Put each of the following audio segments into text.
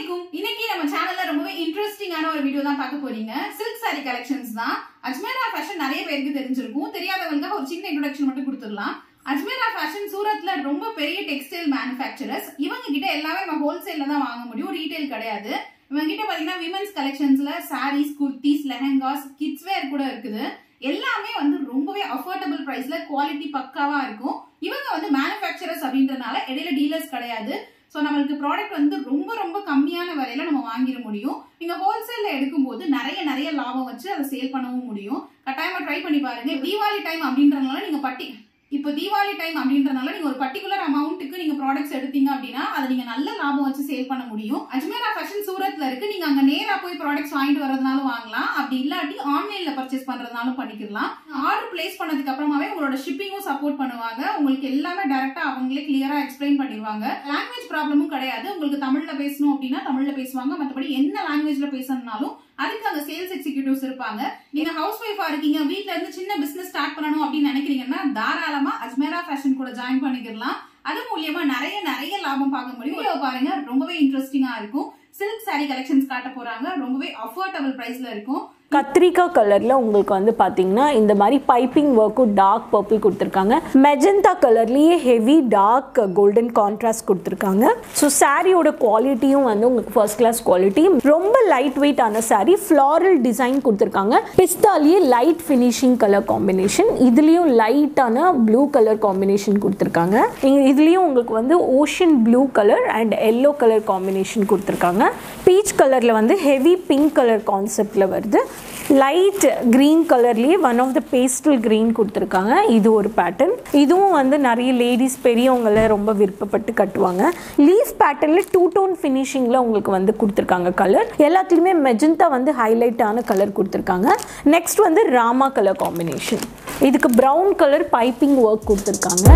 அலைக்கும் இன்னைக்கு நம்ம சேனல்ல ரொம்பவே இன்ட்ரெஸ்டிங்கான ஒரு வீடியோ தான் பார்க்க போறீங்க சில்க் சாரி கலெக்ஷன்ஸ் தான் அஜ்மேரா ஃபேஷன் நிறைய பேருக்கு தெரிஞ்சிருக்கும் தெரியாதவங்க ஒரு சின்ன இன்ட்ரோடக்ஷன் மட்டும் கொடுத்துடலாம் அஜ்மேரா ஃபேஷன் சூரத்ல ரொம்ப பெரிய டெக்ஸ்டைல் மேனுஃபேக்சரர்ஸ் இவங்க கிட்ட எல்லாமே நம்ம ஹோல்சேல்ல தான் வாங்க முடியும் ரீட்டைல் கிடையாது இவங்க கிட்ட பாத்தீங்கன்னா விமன்ஸ் கலெக்ஷன்ஸ்ல சாரீஸ் குர்த்திஸ் லெஹங்காஸ் கிட்ஸ் வேர் கூட இருக்குது எல்லாமே வந்து ரொம்பவே அஃபோர்டபுள் பிரைஸ்ல குவாலிட்டி பக்காவா இருக்கும் இவங்க வந்து மேனுஃபேக்சரர்ஸ் அப்படின்றனால இடையில டீலர்ஸ் கிடையாது ஸோ நம்மளுக்கு ப்ராடக்ட் வந்து ரொம்ப ரொம்ப கம்மியான விலையில நம்ம வாங்கிட முடியும் நீங்க ஹோல்சேல்ல எடுக்கும்போது நிறைய நிறைய லாபம் வச்சு அதை சேல் பண்ணவும் முடியும் கட்டாயமா ட்ரை பண்ணி பாருங்க தீபாவளி டைம் அப்படின்றதுனால நீங்க பட்டி இப்போ தீபாவளி டைம் அப்படின்றனால நீங்க ஒரு பர்டிகுலர் அமௌண்ட்டுக்கு நீங்க ப்ராடக்ட்ஸ் எடுத்தீங்க அப்படின்னா அதை நீங்க நல்ல லாபம் வச்சு சேல் பண்ண முடியும் அஜ்மேரா ஃபேஷன் சூரத்ல இருக்கு நீங்க அங்க நேரா போய் ப்ராடக்ட்ஸ் வாங்கிட்டு வரதுனாலும் வாங்கலாம் அப்படி இல்லாட்டி ஆன்லைன்ல பர்ச்சேஸ் பண்றதுனாலும் பண்ணிக்கலாம் ஆர்டர் பிளேஸ் பண்ணதுக்கு அப்புறமாவே உங்களோட ஷிப்பிங்கும் சப்போர்ட் பண்ணுவாங்க உங்களுக்கு எல்லாமே டைரக்டா அவங்களே கிளியரா எக்ஸ்பிளைன் பண்ணிடுவாங்க லாங்குவேஜ் ப்ராப்ளமும் கிடையாது உங்களுக்கு தமிழ்ல பேசணும் அப்படின்னா தமிழ்ல பேசுவாங்க மற்றபடி என்ன லாங்குவேஜ்ல பேசணும்னாலும் அதுக்கு அங்க சேல்ஸ் எக்ஸிகியூட்டிவ்ஸ் இருப்பாங்க நீங்க ஹவுஸ் ஒய்ஃபா இருக்கீங்க வீட்ல இருந்து சின்ன பிசினஸ் ஸ்டார்ட் பண்ணணும் அப்படின்னு நினைக்கிறீங்கன்னா தாராளமா அஜ்மேரா ஃபேஷன் கூட ஜாயின் பண்ணிக்கலாம் அது மூலியமா நிறைய நிறைய லாபம் பார்க்க முடியும் வீடியோ பாருங்க ரொம்பவே இன்ட்ரெஸ்டிங்கா இருக்கும் சில்க் சாரி கலெக்ஷன்ஸ் காட்ட போறாங்க ரொம்பவே அஃபோர்டபுள் பிரைஸ்ல இருக்கும் கத்திரிக்காய் கலரில் உங்களுக்கு வந்து பார்த்தீங்கன்னா இந்த மாதிரி பைப்பிங் ஒர்க்கும் டார்க் பர்பிள் கொடுத்துருக்காங்க மெஜந்தா கலர்லேயே ஹெவி டார்க் கோல்டன் கான்ட்ராஸ்ட் கொடுத்துருக்காங்க ஸோ சாரியோட குவாலிட்டியும் வந்து உங்களுக்கு ஃபர்ஸ்ட் கிளாஸ் குவாலிட்டி ரொம்ப லைட் வெயிட்டான சாரி ஃப்ளாரல் டிசைன் கொடுத்துருக்காங்க பிஸ்தாலேயே லைட் ஃபினிஷிங் கலர் காம்பினேஷன் இதுலேயும் லைட்டான ப்ளூ கலர் காம்பினேஷன் கொடுத்துருக்காங்க இங்க இதுலேயும் உங்களுக்கு வந்து ocean blue colour and yellow colour combination கொடுத்துருக்காங்க பீச் கலரில் வந்து ஹெவி பிங்க் கலர் கான்செப்டில் வருது லைட் க்ரீன் கலர்லேயே one of the pastel green கொடுத்துருக்காங்க இது ஒரு பேட்டர்ன் இதுவும் வந்து நிறைய லேடிஸ் பெரியவங்கள ரொம்ப விருப்பப்பட்டு கட்டுவாங்க லீஃப் பேட்டர்னில் டூ டோன் ஃபினிஷிங்கில் உங்களுக்கு வந்து கொடுத்துருக்காங்க கலர் எல்லாத்துலேயுமே மெஜந்தா வந்து ஹைலைட்டான கலர் கொடுத்துருக்காங்க நெக்ஸ்ட் வந்து ராமா கலர் காம்பினேஷன் இதுக்கு ப்ரௌன் கலர் பைப்பிங் ஒர்க் கொடுத்துருக்காங்க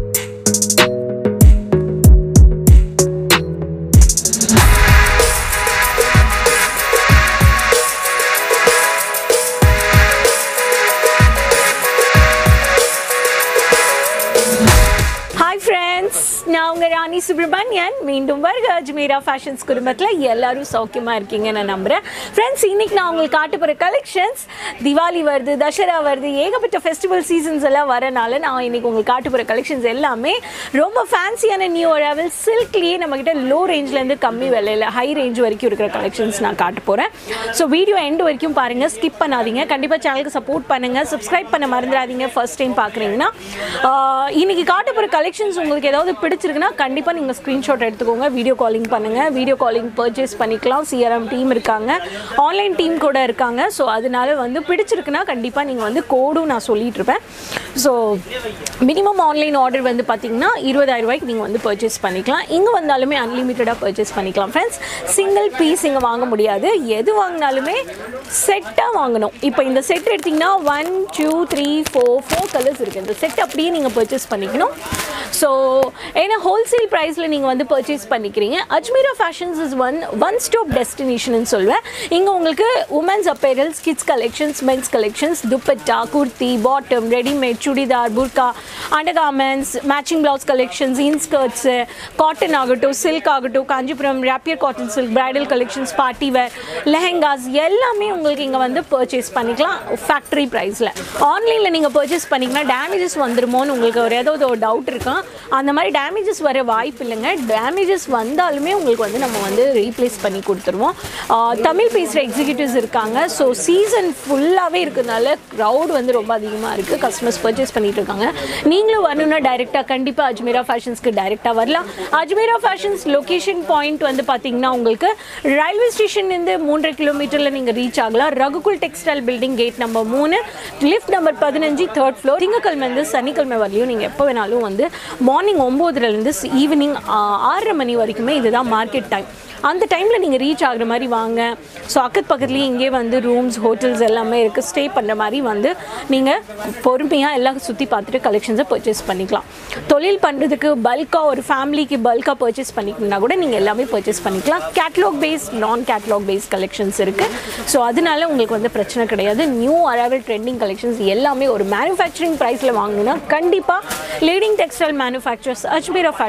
ஹாய் ஃப்ரெண்ட்ஸ் நான் உங்கள் ராணி சுப்ரமணியன் மீண்டும் வருக அஜ்மீரா ஃபேஷன்ஸ் குடும்பத்தில் எல்லாரும் சௌக்கியமாக இருக்கீங்க நான் நம்புகிறேன் ஃப்ரெண்ட்ஸ் இன்னைக்கு நான் உங்களுக்கு காட்ட போகிற கலெக்ஷன்ஸ் திவாலி வருது தசரா வருது ஏகப்பட்ட ஃபெஸ்டிவல் சீசன்ஸ் எல்லாம் வரனால நான் இன்னைக்கு உங்களுக்கு காட்ட போகிற கலெக்ஷன்ஸ் எல்லாமே ரொம்ப ஃபேன்சியான நியூ அராவல் சில்க்லேயே நம்மக்கிட்ட லோ ரேஞ்ச்லேருந்து கம்மி விலையில் ஹை ரேஞ்ச் வரைக்கும் இருக்கிற கலெக்ஷன்ஸ் நான் காட்ட போகிறேன் ஸோ வீடியோ எண்ட் வரைக்கும் பாருங்கள் ஸ்கிப் பண்ணாதீங்க கண்டிப்பாக சேனலுக்கு சப்போர்ட் பண்ணுங்கள் சப்ஸ்கிரைப் பண்ண மறந்துடாதீங்க ஃபர்ஸ்ட் டைம் பார்க்குறீங்கன்னா ஆஹ் இன்னைக்கு காட்ட போகிற கலெக்ஷன்ஸ் உங்களுக்கு ஏதாவது பிடிச்சிருக்குன்னா கண்டிப்பாக நீங்கள் ஸ்க்ரீன்ஷாட் எடுத்துக்கோங்க வீடியோ காலிங் பண்ணுங்கள் வீடியோ காலிங் பர்ச்சேஸ் பண்ணிக்கலாம் சிஆர்எம் டீம் இருக்காங்க ஆன்லைன் டீம் கூட இருக்காங்க ஸோ அதனால வந்து பிடிச்சிருக்குன்னா கண்டிப்பாக நீங்கள் வந்து கோடும் நான் சொல்லிட்டு இருப்பேன் ஸோ மினிமம் ஆன்லைன் ஆர்டர் வந்து பார்த்தீங்கன்னா இருபதாயிரம் ரூபாய்க்கு நீங்கள் வந்து பர்ச்சேஸ் பண்ணிக்கலாம் இங்கே வந்தாலுமே அன்லிமிட்டடாக பர்ச்சேஸ் பண்ணிக்கலாம் ஃப்ரெண்ட்ஸ் சிங்கிள் பீஸ் இங்கே வாங்க முடியாது எது வாங்கினாலுமே செட்டாக வாங்கணும் இப்போ இந்த செட் எடுத்திங்கன்னா one two three four four colours இருக்குது இந்த செட் அப்படியே நீங்கள் பர்ச்சேஸ் பண்ணிக்கணும் ஸோ ஏன்னா ஹோல்சேல் ப்ரைஸில் நீங்கள் வந்து பர்ச்சேஸ் பண்ணிக்கிறீங்க Ajmera fashions is one one stop destination சொல்வேன் இங்கே உங்களுக்கு women's apparels kids collections men's collections dupatta kurti bottom readymade churidar புர்கா undergarments matching blouse collections inskirts cotton ஆகட்டும் சில்க் ஆகட்டும் Kanchipuram rapier cotton silk bridal collections party wear lehengas எல்லாமே உங்களுக்கு இங்கே வந்து பர்ச்சேஸ் பண்ணிக்கலாம் ஃபேக்ட்ரி ப்ரைஸில் ஆன்லைனில் நீங்கள் பர்ச்சேஸ் பண்ணிங்கன்னா டேமேஜஸ் வந்துருமோன்னு உங்களுக்கு ஒரு ஏதாவது ஒரு டவுட் இருக்கும் அந்த மாதிரி டேமேஜஸ் வர வாய்ப்பு இல்லைங்க டேமேஜஸ் வந்தாலுமே உங்களுக்கு வந்து நம்ம வந்து ரீப்ளேஸ் பண்ணி கொடுத்துருவோம் ஆஹ் தமிழ் பேசுகிற எக்ஸிக்யூட்டிவ்ஸ் இருக்காங்க ஸோ சீசன் ஃபுல்லாகவே இருக்கிறதுனால க்ரௌட் வந்து ரொம்ப அதிகமாக இருக்குது கஸ்டமர்ஸ் பர்ச்சேஸ் பண்ணிட்டு இருக்காங்க நீங்களும் வரணும்னா டைரெக்டாக கண்டிப்பாக அஜ்மீரா ஃபேஷன்ஸ்க்கு டைரெக்டாக வரலாம் அஜ்மீரா ஃபேஷன்ஸ் லொக்கேஷன் பாயிண்ட் வந்து பார்த்தீங்கன்னா உங்களுக்கு ரயில்வே ஸ்டேஷன்லேருந்து மூன்றரை கிலோமீட்டரில் நீங்கள் ரீச் ஆகலாம் Raghukul textile building gate number மூணு லிஃப்ட் நம்பர் பதினஞ்சு தேர்ட் ஃப்ளோர் திங்கக்கிழமை சனிக்கிழமை வரலையும் நீங்கள் எப்போ வேணாலும் வந்து மார்னிங் ஒம்போதுலேருந்து ஈவினிங் ஆறரை மணி வரைக்குமே இதுதான் மார்க்கெட் டைம் அந்த டைமில் நீங்கள் ரீச் ஆகுற மாதிரி வாங்க ஸோ அக்கத்து பக்கத்துலேயே இங்கே வந்து ரூம்ஸ் ஹோட்டல்ஸ் எல்லாமே இருக்குது ஸ்டே பண்ணுற மாதிரி வந்து நீங்கள் பொறுமையாக எல்லாம் சுற்றி பார்த்துட்டு கலெக்ஷன்ஸை பர்ச்சேஸ் பண்ணிக்கலாம் தொழில் பண்ணுறதுக்கு பல்காக ஒரு ஃபேமிலிக்கு பல்காக பர்ச்சேஸ் பண்ணிக்கணும்னா கூட நீங்கள் எல்லாமே பர்ச்சேஸ் பண்ணிக்கலாம் catalogue base non catalogue base collections இருக்குது ஸோ அதனால உங்களுக்கு வந்து பிரச்சனை கிடையாது நியூ அரைவல் ட்ரெண்டிங் கலெக்ஷன்ஸ் எல்லாமே ஒரு மேனுஃபேக்சரிங் ப்ரைஸில் வாங்கணும்னா கண்டிப்பாக லீடிங் டெக்ஸ்டைல் மேனுஃபேக்சர்ஸ் அஜ்மீரா ஃபேஷன்ஸில்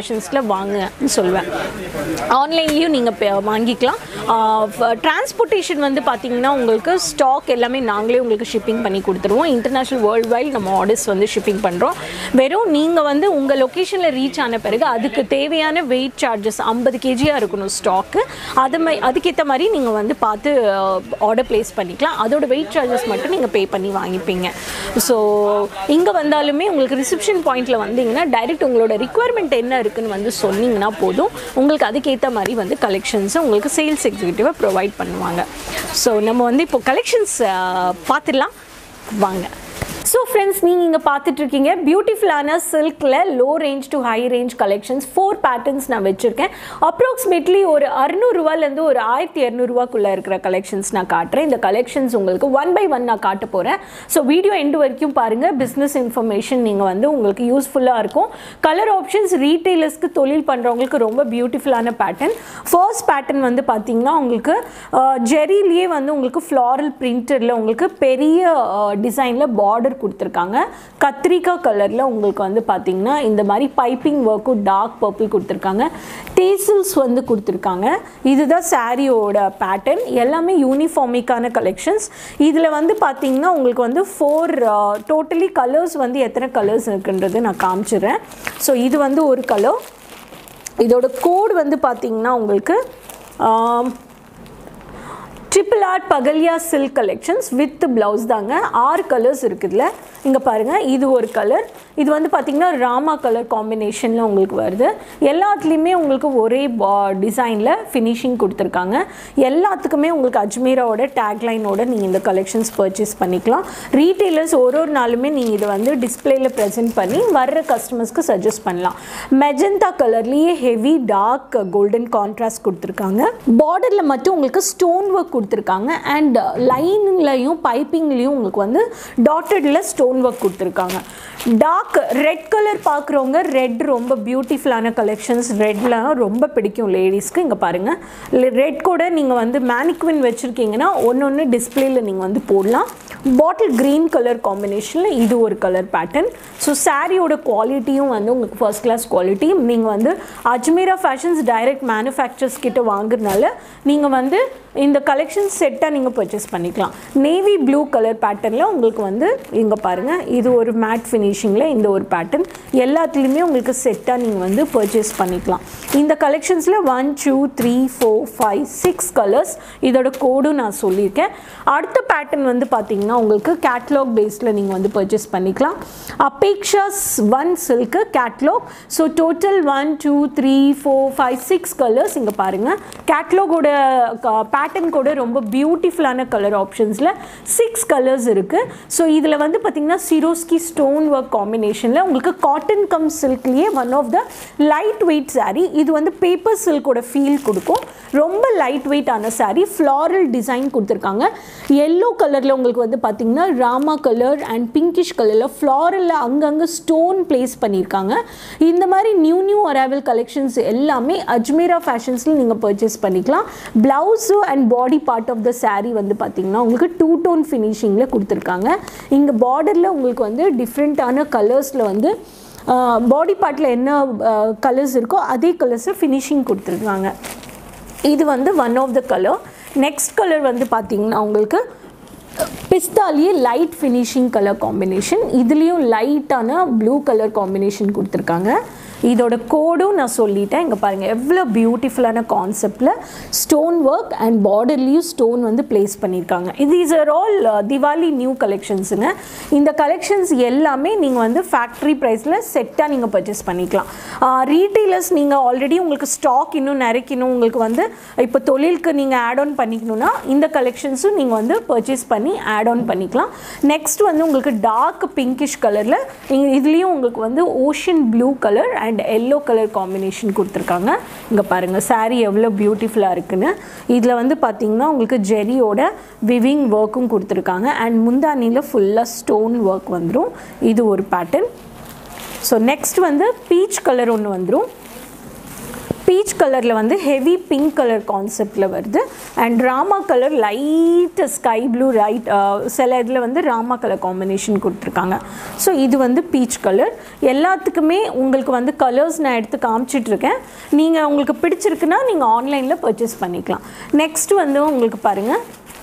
வாங்குன்னு சொல்லுவேன் ஆன்லைன்லேயும் நீங்கள் வாங்கிக்கலாம் டிரான்ஸ்போர்ட்டேஷன் வந்து பார்த்தீங்கன்னா உங்களுக்கு ஸ்டாக் எல்லாமே நாங்களே உங்களுக்கு ஷிப்பிங் பண்ணி கொடுத்துருவோம் இன்டர்நேஷ்னல் வேர்ல்டு வைட் நம்ம ஆர்டர்ஸ் வந்து ஷிப்பிங் பண்ணுறோம் வெறும் நீங்கள் வந்து உங்கள் லொக்கேஷனில் ரீச் ஆன பிறகு அதுக்கு தேவையான வெயிட் சார்ஜஸ் ஐம்பது கேஜியாக இருக்கணும் ஸ்டாக்கு அது மா அதுக்கேற்ற மாதிரி நீங்கள் வந்து பார்த்து ஆர்டர் ப்ளேஸ் பண்ணிக்கலாம் அதோட வெயிட் சார்ஜஸ் மட்டும் நீங்கள் பே பண்ணி வாங்கிப்பீங்க ஸோ இங்கே வந்தாலுமே உங்களுக்கு ரிசப்ஷன் பாயிண்ட்டில் வந்தீங்கன்னா டைரெக்ட் உங்களோட ரிக்குவயர்மெண்ட் என்ன இருக்குன்னு வந்து சொன்னீங்கன்னா போதும் உங்களுக்கு அதுக்கேற்ற மாதிரி வந்து கலெக்ஷன்ஸை உங்களுக்கு சேல்ஸ் எக்ஸிக்யூட்டிவாக ப்ரொவைட் பண்ணுவாங்க ஸோ நம்ம வந்து இப்போ கலெக்ஷன்ஸ் பார்த்துடலாம் வாங்க ஸோ ஃப்ரெண்ட்ஸ் நீங்கள் இங்கே பார்த்துட்ருக்கீங்க பியூட்டிஃபுல்லான சில்கில் low range to high range collections for patterns நான் வச்சுருக்கேன் அப்ராக்சிமேட்லி ஒரு அறுநூறுவாலேருந்து ஒரு ஆயிரத்தி இரநூறுவாக்குள்ளே இருக்கிற கலெக்ஷன்ஸ் நான் காட்டுறேன் இந்த கலெக்ஷன்ஸ் உங்களுக்கு ஒன் பை ஒன் நான் காட்ட போகிறேன் ஸோ வீடியோ எண்டு வரைக்கும் பாருங்கள் பிஸ்னஸ் இன்ஃபர்மேஷன் நீங்கள் வந்து உங்களுக்கு யூஸ்ஃபுல்லாக இருக்கும் கலர் ஆப்ஷன்ஸ் ரீட்டெயிலர்ஸ்க்கு தொழில் பண்ணுறவங்களுக்கு ரொம்ப பியூட்டிஃபுல்லான பேட்டர்ன் ஃபர்ஸ்ட் பேட்டர்ன் வந்து பார்த்தீங்கன்னா உங்களுக்கு ஜெரிலேயே வந்து உங்களுக்கு ஃப்ளாரல் பிரிண்டரில் உங்களுக்கு பெரிய டிசைனில் பார்டர் கொடுத்துருக்காங்க கத்திரிக்காய் கலரில் உங்களுக்கு வந்து பார்த்தீங்கன்னா இந்த மாதிரி பைப்பிங் ஒர்க்கும் டார்க் பர்பிள் கொடுத்துருக்காங்க டேசில்ஸ் வந்து கொடுத்துருக்காங்க இதுதான் சாரியோட பேட்டர்ன் எல்லாமே யூனிஃபார்மிக்கான கலெக்ஷன்ஸ் இதில் வந்து பார்த்தீங்கன்னா உங்களுக்கு வந்து ஃபோர் டோட்டலி கலர்ஸ் வந்து எத்தனை கலர்ஸ் இருக்குன்றது நான் காமிச்சிடுறேன் ஸோ இது வந்து ஒரு கலர் இதோட கோட் வந்து பார்த்தீங்கன்னா உங்களுக்கு ட்ரிபிள் ஆர்ட் பகலியா சில்க் கலெக்ஷன்ஸ் வித் ப்ளவுஸ் தாங்க ஆறு கலர்ஸ் இருக்குதுல இங்கே பாருங்கள் இது ஒரு கலர் இது வந்து பார்த்திங்கன்னா ராமா கலர் காம்பினேஷனில் உங்களுக்கு வருது எல்லாத்துலேயுமே உங்களுக்கு ஒரே பா டிசைனில் ஃபினிஷிங் கொடுத்துருக்காங்க எல்லாத்துக்குமே உங்களுக்கு அஜ்மீராவோட டேக்லைனோட நீங்கள் இந்த கலெக்ஷன்ஸ் பர்ச்சேஸ் பண்ணிக்கலாம் ரீட்டெயிலர்ஸ் ஒரு ஒரு நாளுமே நீங்கள் இதை வந்து டிஸ்பிளேயில் ப்ரெசென்ட் பண்ணி வர்ற கஸ்டமர்ஸ்க்கு சஜஸ்ட் பண்ணலாம் மெஜந்தா கலர்லேயே ஹெவி டார்க் கோல்டன் கான்ட்ராஸ்ட் கொடுத்துருக்காங்க பார்டரில் மட்டும் உங்களுக்கு ஸ்டோன் ஒர்க் கொடுத்துருக்காங்க அண்ட் லைனிங்லையும் பைப்பிங்லேயும் உங்களுக்கு வந்து டாட்டடில் ஸ்டோன் ஒர்க் கொடுத்துருக்காங்க டார்க் ரெட் கலர் பார்க்குறவங்க ரெட் ரொம்ப பியூட்டிஃபுல்லான கலெக்ஷன்ஸ் ரெட்லாம் ரொம்ப பிடிக்கும் லேடிஸ்க்கு இங்கே பாருங்கள் ரெட் கூட நீங்கள் வந்து மேனிக்வின் வச்சுருக்கீங்கன்னா ஒன்று ஒன்று டிஸ்பிளேயில் நீங்கள் வந்து போடலாம் பாட்டில் க்ரீன் கலர் காம்பினேஷனில் இது ஒரு கலர் பேட்டர்ன் ஸோ சாரியோட குவாலிட்டியும் வந்து உங்களுக்கு ஃபர்ஸ்ட் கிளாஸ் குவாலிட்டி நீங்கள் வந்து அஜ்மீரா ஃபேஷன்ஸ் டைரக்ட் மேனுஃபேக்சர்ஸ் கிட்ட வாங்குறதுனால நீங்கள் வந்து இந்த கலெக்ஷன் செட்டாக நீங்கள் பர்ச்சேஸ் பண்ணிக்கலாம் நேவி ப்ளூ கலர் பேட்டர்னில் உங்களுக்கு வந்து இங்கே பாருங்கள் இது ஒரு மேட் ஃபினிஷிங்கில் இந்த ஒரு பேட்டர்ன் எல்லாத்துலேயுமே உங்களுக்கு செட்டாக நீங்கள் வந்து பர்ச்சேஸ் பண்ணிக்கலாம் இந்த கலெக்ஷன்ஸில் one two three four five six colours இதோட கோடும் நான் சொல்லியிருக்கேன் அடுத்த பேட்டர்ன் வந்து பார்த்தீங்கன்னா உங்களுக்கு கேட்லாக் பேஸில் நீங்கள் வந்து பர்ச்சேஸ் பண்ணிக்கலாம் அபேக்ஷாஸ் one silk catalogue so total one two three four five six colours இங்கே பாருங்கள் கேட்லாகோட பேட்டர்ன் கூட ரொம்ப பியூட்டிஃபுல்லான கலர் ஆப்ஷன்ஸில் சிக்ஸ் கலர்ஸ் இருக்குது ஸோ இதில் வந்து பார்த்திங்கன்னா சிரோஸ்கி ஸ்டோன் ஒர்க் காம்பினேஷனில் உங்களுக்கு காட்டன் கம் சில்க்லேயே one of the light weight saree இது வந்து பேப்பர் சில்கோட ஃபீல் கொடுக்கும் ரொம்ப லைட் வெயிட்டான saree ஃப்ளாரல் டிசைன் கொடுத்துருக்காங்க எல்லோ கலரில் உங்களுக்கு வந்து பார்த்திங்கன்னா ராமா கலர் அண்ட் பிங்கிஷ் கலரில் ஃப்ளாரலில் அங்கங்கே ஸ்டோன் ப்ளேஸ் பண்ணியிருக்காங்க இந்த மாதிரி நியூ நியூ அரைவல் கலெக்ஷன்ஸ் எல்லாமே அஜ்மீரா ஃபேஷன்ஸில் நீங்கள் பர்ச்சேஸ் பண்ணிக்கலாம் blouse and body part of the saree வந்து பார்த்திங்கன்னா உங்களுக்கு டூ டோன் ஃபினிஷிங்கில் கொடுத்துருக்காங்க இங்கே பார்டரில் உங்களுக்கு வந்து டிஃப்ரெண்ட்டான கலர்ஸில் வந்து பாடி பார்ட்டில் என்ன கலர்ஸ் இருக்கோ அதே கலர்ஸை ஃபினிஷிங் கொடுத்துருக்காங்க இது வந்து one of the colour next colour வந்து பார்த்திங்கன்னா உங்களுக்கு பிஸ்தாலேயே லைட் ஃபினிஷிங் கலர் காம்பினேஷன் இதுலேயும் லைட்டான ப்ளூ கலர் காம்பினேஷன் கொடுத்துருக்காங்க இதோட கோடும் நான் சொல்லிட்டேன் இங்கே பாருங்கள் எவ்வளோ பியூட்டிஃபுல்லான கான்செப்டில் ஸ்டோன் ஒர்க் அண்ட் பார்டர்லேயும் ஸ்டோன் வந்து ப்ளேஸ் பண்ணியிருக்காங்க இது is our all Diwali new கலெக்ஷன்ஸுங்க இந்த கலெக்ஷன்ஸ் எல்லாமே நீங்கள் வந்து ஃபேக்ட்ரி ப்ரைஸில் செட்டாக நீங்கள் பர்ச்சேஸ் பண்ணிக்கலாம் ரீட்டெயிலர்ஸ் நீங்கள் ஆல்ரெடி உங்களுக்கு ஸ்டாக் இன்னும் நிறைக்கணும் உங்களுக்கு வந்து இப்போ தொழிலுக்கு நீங்கள் ஆட் ஆன் பண்ணிக்கணும்னா இந்த கலெக்ஷன்ஸும் நீங்கள் வந்து பர்ச்சேஸ் பண்ணி ஆட் ஆன் பண்ணிக்கலாம் நெக்ஸ்ட் வந்து உங்களுக்கு டார்க் பிங்கிஷ் கலரில் இதுலேயும் உங்களுக்கு வந்து ocean blue colour and yellow colour combination கொடுத்துருக்காங்க இங்கே பாருங்கள் saree எவ்வளோ பியூட்டிஃபுல்லாக இருக்குன்னு இதில் வந்து பார்த்தீங்கன்னா உங்களுக்கு ஜெரியோட விவிங் ஒர்க்கும் கொடுத்துருக்காங்க அண்ட் முந்தானியில் ஃபுல்லாக ஸ்டோன் ஒர்க் வந்துடும் இது ஒரு பேட்டர்ன் ஸோ நெக்ஸ்ட் வந்து பீச் கலர் ஒன்று வந்துடும் பீச் கலரில் வந்து ஹெவி பிங்க் கலர் கான்செப்டில் வருது அண்ட் ராமா colour light sky blue right சில இதில் வந்து ராமா கலர் காம்பினேஷன் கொடுத்துருக்காங்க ஸோ இது வந்து பீச் கலர் எல்லாத்துக்குமே உங்களுக்கு வந்து கலர்ஸ் நான் எடுத்து காமிச்சிட்ருக்கேன் நீங்கள் உங்களுக்கு பிடிச்சிருக்குன்னா நீங்கள் ஆன்லைனில் பர்ச்சேஸ் பண்ணிக்கலாம் நெக்ஸ்ட் வந்து உங்களுக்கு பாருங்கள்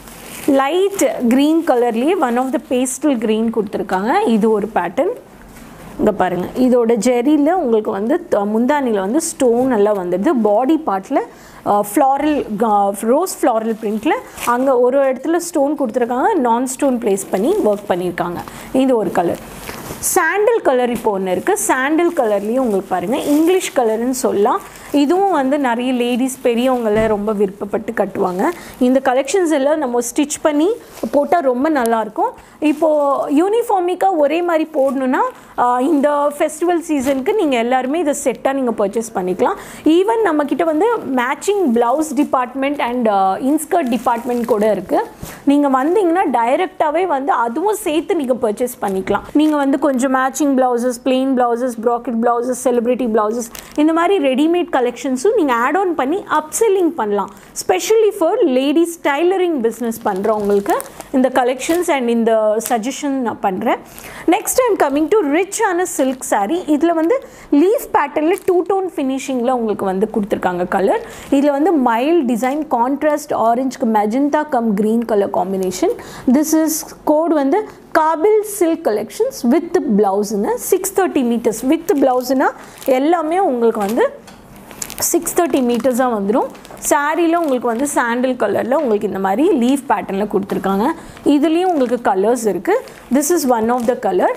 லைட் க்ரீன் கலர்லேயே one of the pastel green கொடுத்துருக்காங்க இது ஒரு பேட்டர்ன் இங்கே பாருங்கள் இதோட ஜெரியில் உங்களுக்கு வந்து த- முந்தானியில் வந்து ஸ்டோன் எல்லாம் வந்துடுது பாடி பார்ட்டில் ஃப்ளாரல் ரோஸ் ஃப்ளாரல் பிரிண்டில் அங்கே ஒரு இடத்துல ஸ்டோன் கொடுத்துருக்காங்க நான் ஸ்டோன் ப்ளேஸ் பண்ணி ஒர்க் பண்ணியிருக்காங்க இது ஒரு கலர் சாண்டில் கலர் இப்போ ஒன்று இருக்குது சாண்டில் கலர்லேயும் உங்களுக்கு பாருங்கள் இங்கிலீஷ் கலர்னு சொல்லலாம் இதுவும் வந்து நிறைய லேடிஸ் பெரியவங்கள ரொம்ப விருப்பப்பட்டு கட்டுவாங்க இந்த கலெக்ஷன்ஸ் எல்லாம் நம்ம ஸ்டிச் பண்ணி போட்டால் ரொம்ப நல்லாயிருக்கும் இப்போது யூனிஃபார்மிக்காக ஒரே மாதிரி போடணுன்னா ஆஹ், இந்த ஃபெஸ்டிவல் சீசனுக்கு நீங்கள் எல்லாருமே இதை செட்டாக நீங்கள் பர்ச்சேஸ் பண்ணிக்கலாம் ஈவன் நம்மக்கிட்ட வந்து matching blouse department and inskirt department கூட இருக்குது நீங்கள் வந்தீங்கன்னா டைரெக்டாகவே வந்து அதுவும் சேர்த்து நீங்கள் பர்ச்சேஸ் பண்ணிக்கலாம் நீங்கள் வந்து கொஞ்சம் matching blouses plain blouses bracket blouses celebrity blouses இந்த மாதிரி ரெடிமேட் கலெக்ஷன்ஸும் நீங்கள் ஆட் ஆன் பண்ணி அப்செல்லிங் பண்ணலாம் specially for ladies tailoring business பண்ணுறவங்களுக்கு இந்த கலெக்ஷன்ஸ் அண்ட் இந்த சஜஷன் நான் பண்ணுறேன் நெக்ஸ்ட் டைம் கம்மிங் டு ரிச்சான சில்க் saree இதில் வந்து லீஃப் பேட்டர்னில் டூ டோன் ஃபினிஷிங்கில் உங்களுக்கு வந்து கொடுத்துருக்காங்க கலர் இதில் வந்து மைல்ட் டிசைன் கான்ட்ராஸ்ட் ஆரஞ்சுக்கு magenta cum green colour combination this is code வந்து காபில் சில்க் கலெக்ஷன்ஸ் வித் ப்ளவுஸுங்க சிக்ஸ் தேர்ட்டி மீட்டர்ஸ் வித் ப்ளவுஸுனா எல்லாமே உங்களுக்கு வந்து சிக்ஸ் தேர்ட்டி மீட்டர்ஸாக வந்துடும் சாரியில் உங்களுக்கு வந்து சாண்டில் கலரில் உங்களுக்கு இந்த மாதிரி லீஃப் பேட்டர்னில் கொடுத்துருக்காங்க இதுலேயும் உங்களுக்கு கலர்ஸ் இருக்குது this is one of the colour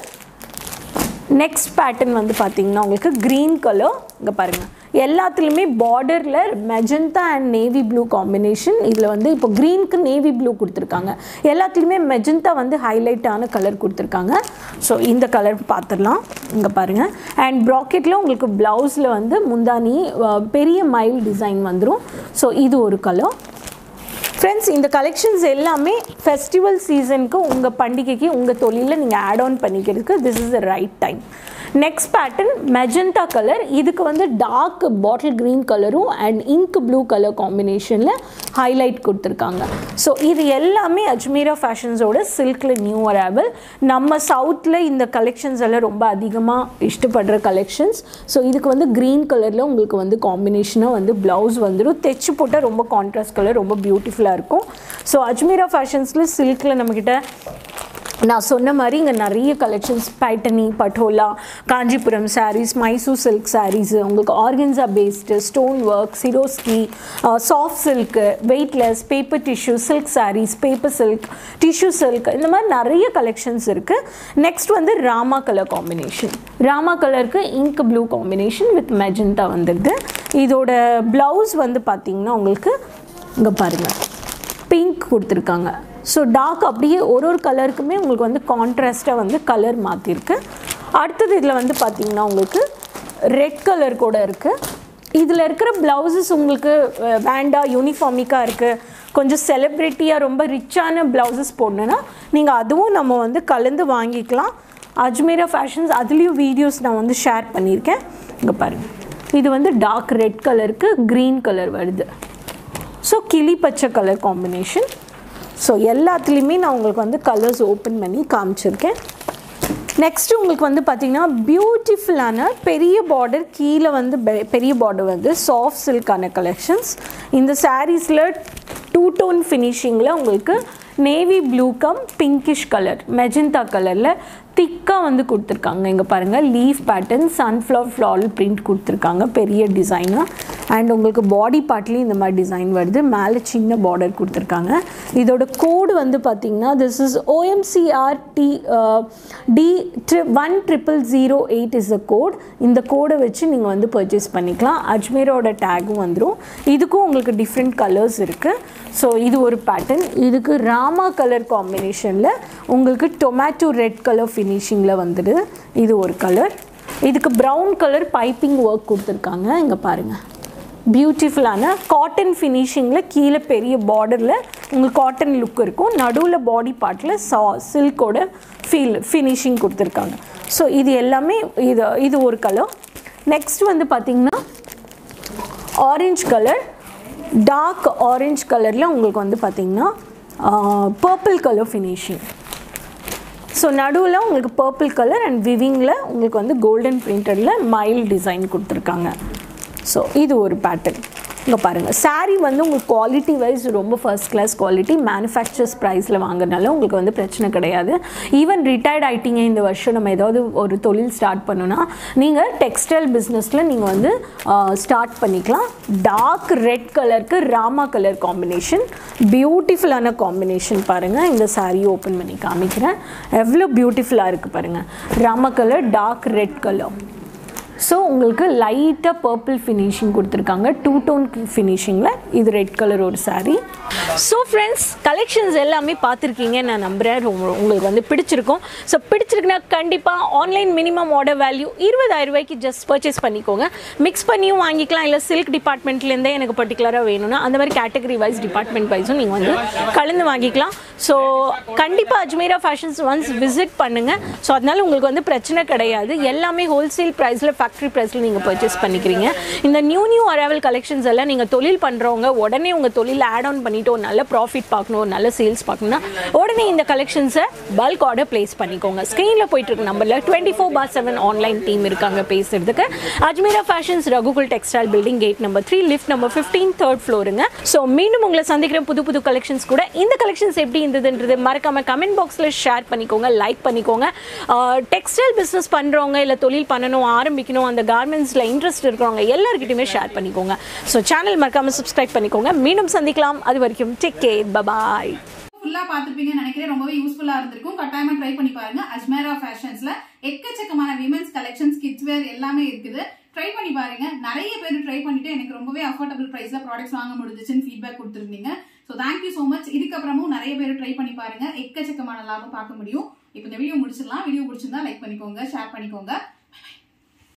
next pattern வந்து பார்த்தீங்கன்னா உங்களுக்கு க்ரீன் கலர் இங்கே பாருங்கள் எல்லாத்துலேயுமே பார்டரில் magenta and navy blue combination இதில் வந்து இப்போ க்ரீனுக்கு நேவி ப்ளூ கொடுத்துருக்காங்க எல்லாத்துலேயுமே மெஜந்தா வந்து ஹைலைட்டான கலர் கொடுத்துருக்காங்க ஸோ இந்த கலர் பார்த்துடலாம் இங்கே பாருங்கள் அண்ட் ப்ராக்கெட்டில் உங்களுக்கு ப்ளவுஸில் வந்து முந்தானி அஹ், பெரிய மைல் டிசைன் வந்துடும் ஸோ இது ஒரு கலர் ஃப்ரெண்ட்ஸ் இந்த கலெக்ஷன்ஸ் எல்லாமே ஃபெஸ்டிவல் சீசனுக்கு உங்கள் பண்டிகைக்கு உங்கள் தொழிலில் நீங்கள் ஆட் ஆன் பண்ணிக்கிறதுக்கு this is the right time next pattern magenta colour இதுக்கு வந்து டார்க் பாட்டில் க்ரீன் கலரும் அண்ட் இங்க் ப்ளூ கலர் காம்பினேஷனில் ஹைலைட் கொடுத்துருக்காங்க ஸோ இது எல்லாமே அஜ்மீரா ஃபேஷன்ஸோட சில்கில் நியூ அராவல் நம்ம சவுத்தில் இந்த கலெக்ஷன்ஸ் எல்லாம் ரொம்ப அதிகமாக இஷ்டப்படுற கலெக்ஷன்ஸ் ஸோ இதுக்கு வந்து க்ரீன் கலரில் உங்களுக்கு வந்து காம்பினேஷனாக வந்து ப்ளவுஸ் வந்துடும் தைச்சு போட்டால் ரொம்ப கான்ட்ராஸ்ட் கலர் ரொம்ப பியூட்டிஃபுல்லாக இருக்கும் ஸோ அஜ்மீரா ஃபேஷன்ஸில் சில்கில் நம்மக்கிட்ட நான் சொன்ன மாதிரி இங்கே நிறைய collections Paithani Patola Kanchipuram sarees Mysore silk sarees உங்களுக்கு organza based stone work Swarovski soft silk weightless paper tissue silk sarees paper silk tissue silk இந்த மாதிரி நிறைய கலெக்ஷன்ஸ் இருக்குது நெக்ஸ்ட் வந்து ராமா கலர் காம்பினேஷன் ராமா கலருக்கு ink blue combination with magenta வந்துடுது இதோட ப்ளவுஸ் வந்து பார்த்திங்கன்னா உங்களுக்கு இங்கே பாருங்கள் பிங்க் கொடுத்துருக்காங்க ஸோ டார்க் அப்படியே ஒரு ஒரு கலருக்குமே உங்களுக்கு வந்து கான்ட்ராஸ்ட்டாக வந்து கலர் மாற்றிருக்கு அடுத்தது இதில் வந்து பார்த்தீங்கன்னா உங்களுக்கு ரெட் கலர் கூட இருக்குது இதில் இருக்கிற ப்ளவுசஸ் உங்களுக்கு அஹ், வேண்டாம் யூனிஃபார்மிக்காக இருக்குது கொஞ்சம் செலிப்ரிட்டியாக ரொம்ப ரிச்சான ப்ளவுசஸ் போடணுன்னா நீங்கள் அதுவும் நம்ம வந்து கலந்து வாங்கிக்கலாம் அஜ்மீரா ஃபேஷன்ஸ் அதுலேயும் வீடியோஸ் நான் வந்து ஷேர் பண்ணியிருக்கேன் இங்கே பாருங்கள் இது வந்து டார்க் ரெட் கலருக்கு க்ரீன் கலர் வருது ஸோ கிளி பச்சை கலர் காம்பினேஷன் ஸோ எல்லாத்துலேயுமே நான் உங்களுக்கு வந்து கலர்ஸ் ஓப்பன் பண்ணி காமிச்சிருக்கேன் நெக்ஸ்ட்டு உங்களுக்கு வந்து பார்த்திங்கன்னா பியூட்டிஃபுல்லான பெரிய பார்டர் கீழே வந்து பெ- பெரிய பார்டர் வந்து சாஃப்ட் சில்கான கலெக்ஷன்ஸ் இந்த சாரீஸில் டூ டோன் ஃபினிஷிங்கில் உங்களுக்கு navy blue cum pinkish colour magenta கலரில் திக்காக வந்து கொடுத்துருக்காங்க இங்கே பாருங்கள் leaf pattern sunflower floral print கொடுத்துருக்காங்க பெரிய டிசைனாக அண்ட் உங்களுக்கு பாடி பார்ட்லேயும் இந்த மாதிரி டிசைன் வருது மேலே சின்ன பார்டர் கொடுத்துருக்காங்க இதோட கோடு வந்து பார்த்தீங்கன்னா this is OMCR D D three one triple zero eight is the code இந்த கோடை வச்சு நீங்கள் வந்து பர்ச்சேஸ் பண்ணிக்கலாம் அஜ்மீரோட டேகும் வந்துடும் இதுக்கும் உங்களுக்கு டிஃப்ரெண்ட் கலர்ஸ் இருக்குது ஸோ இது ஒரு பேட்டர்ன் இதுக்கு ராமா கலர் காம்பினேஷனில் உங்களுக்கு டொமேட்டோ ரெட் கலர் ஃபினிஷிங்கில் வந்துடுது இது ஒரு கலர் இதுக்கு ப்ரௌன் கலர் பைப்பிங் ஒர்க் கொடுத்துருக்காங்க இங்கே பாருங்கள் பியூட்டிஃபுல்லான காட்டன் ஃபினிஷிங்கில் கீழே பெரிய பார்டரில் உங்களுக்கு காட்டன் லுக் இருக்கும் நடுவில் பாடி பார்ட்டில் சா சில்கோட ஃபீல் ஃபினிஷிங் கொடுத்துருக்காங்க ஸோ இது எல்லாமே இது இது ஒரு கலர் நெக்ஸ்ட் வந்து பார்த்திங்கன்னா ஆரஞ்சு கலர் டார்க் ஆரஞ்சு கலரில் உங்களுக்கு வந்து பார்த்தீங்கன்னா பர்பிள் கலர் ஃபினிஷிங் ஸோ நடுவில் உங்களுக்கு பர்பிள் கலர் அண்ட் விவிங்கில் உங்களுக்கு வந்து கோல்டன் பிரிண்டடில் மைல் டிசைன் கொடுத்துருக்காங்க ஸோ இது ஒரு பேட்டர்ன் இங்கே பாருங்கள் saree வந்து உங்களுக்கு குவாலிட்டி வைஸ் ரொம்ப ஃபர்ஸ்ட் கிளாஸ் குவாலிட்டி மேனுஃபேக்சர்ஸ் ப்ரைஸில் வாங்குறதுனால உங்களுக்கு வந்து பிரச்சனை கிடையாது ஈவன் ரிட்டையர்ட் ஆயிட்டீங்க இந்த வருஷம் நம்ம ஏதாவது ஒரு தொழில் ஸ்டார்ட் பண்ணோன்னா நீங்கள் டெக்ஸ்டைல் பிஸ்னஸில் நீங்கள் வந்து ஸ்டார்ட் பண்ணிக்கலாம் டார்க் ரெட் கலருக்கு ராமா கலர் காம்பினேஷன் பியூட்டிஃபுல்லான காம்பினேஷன் பாருங்கள் இந்த saree ஓப்பன் பண்ணி காமிக்கிறேன் எவ்வளோ பியூட்டிஃபுல்லாக இருக்குது பாருங்கள் ராமா colour dark red colour so உங்களுக்கு லைட்டாக பர்பிள் ஃபினிஷிங் கொடுத்துருக்காங்க டூ டோன் ஃபினிஷிங்கில் இது ரெட் கலர் ஒரு saree ஸோ ஃப்ரெண்ட்ஸ் கலெக்ஷன்ஸ் எல்லாமே பார்த்துருக்கீங்க நான் நம்புகிறேன் ரொம்ப உங்களுக்கு வந்து பிடிச்சிருக்கும் ஸோ பிடிச்சிருக்குன்னா கண்டிப்பாக ஆன்லைன் மினிமம் ஆர்டர் வேல்யூ இருபதாயிரம் ரூபாய்க்கு ஜஸ்ட் பர்ச்சேஸ் பண்ணிக்கோங்க மிக்ஸ் பண்ணியும் வாங்கிக்கலாம் இல்லை சில்க் டிபார்ட்மெண்ட்லேருந்தே எனக்கு பர்டிகுலராக வேணும்னா அந்த மாதிரி கேட்டகரி வைஸ் டிபார்ட்மெண்ட் வைஸும் நீங்கள் வந்து கலந்து வாங்கிக்கலாம் ஸோ கண்டிப்பாக அஜ்மீரா ஃபேஷன்ஸ் ஒன்ஸ் விசிட் பண்ணுங்கள் ஸோ அதனால உங்களுக்கு வந்து பிரச்சனை கிடையாது எல்லாமே ஹோல்சேல் ப்ரைஸில் ஃபேக்ட்ரி ப்ரைஸில் நீங்கள் பர்ச்சேஸ் பண்ணிக்கிறீங்க இந்த நியூ நியூ அரைவல் கலெக்ஷன்ஸ் எல்லாம் நீங்கள் தொழில் பண்ணுறவங்க உடனே உங்கள் தொழில் ஆட் ஆன் பண்ணிட்டு ஒரு நல்ல ப்ராஃபிட் பார்க்கணும் ஒரு நல்ல சேல்ஸ் பார்க்கணும்னா உடனே இந்த கலெக்ஷன்ஸை பல்க் ஆர்டர் ப்ளேஸ் பண்ணிக்கோங்க ஸ்க்ரீனில் போயிட்டு இருக்க நம்பரில் twenty four by seven online team இருக்காங்க பேசுறதுக்கு Ajmera fashions Raghukul textile building gate number three lift number fifteen third ஃப்ளோருங்க ஸோ மீண்டும் உங்களை சந்திக்கிற புது புது கலெக்ஷன்ஸ் கூட இந்த கலெக்ஷன்ஸ் எப்படி இருந்ததுன்றது மறக்காம கமெண்ட் பாக்ஸில் ஷேர் பண்ணிக்கோங்க லைக் பண்ணிக்கோங்க டெக்ஸ்டைல் பிஸ்னஸ் பண்ணுறவங்க இல்லை தொழில் பண்ணணும் ஆரம்பிக்கணும் அந்த கார்மெண்ட்ஸில் இன்ட்ரெஸ்ட் இருக்கிறவங்க எல்லாருக்கிட்டையுமே ஷேர் பண்ணிக்கோங்க ஸோ சேனல் மறக்காம சப்ஸ்கிரைப் பண்ணிக்கோங்க மீண்டும் சந்திக்கலாம் அது வரைக்கும் டேக் கேர் பபாய் ஃபுல்லா பாத்துருப்பீங்கன்னு நினைக்கிறேன் ரொம்பவே யூஸ்ஃபுல்லா இருந்திருக்கும் கட்டாயமா ட்ரை பண்ணி பாருங்க அஜ்மேரா ஃபேஷன்ஸ்ல எக்கச்சக்கமான விமென்ஸ் கலெக்ஷன்ஸ் கிட்ஸ் வேர் எல்லாமே இருக்குது ட்ரை பண்ணி பாருங்க நிறைய பேர் ட்ரை பண்ணிட்டு எனக்கு ரொம்பவே அஃபோர்டபுள் பிரைஸ்ல ப்ராடக்ட்ஸ் வாங்க முடிஞ்சிச்சுன்னு ஃபீட்பேக் கொடுத்துருந்தீங்க ஸோ தேங்க்யூ ஸோ மச் இதுக்கப்புறமும் நிறைய பேர் ட்ரை பண்ணி பாருங்க எக்கச்சக்கமான லாபம் பார்க்க முடியும் இப்போ இந்த வீடியோ முடிச்சிடலாம் வீடியோ பிடிச்சிருந்தா லைக் பண்ணிக்கோங்க ஷேர் பண்ணிக்கோங்க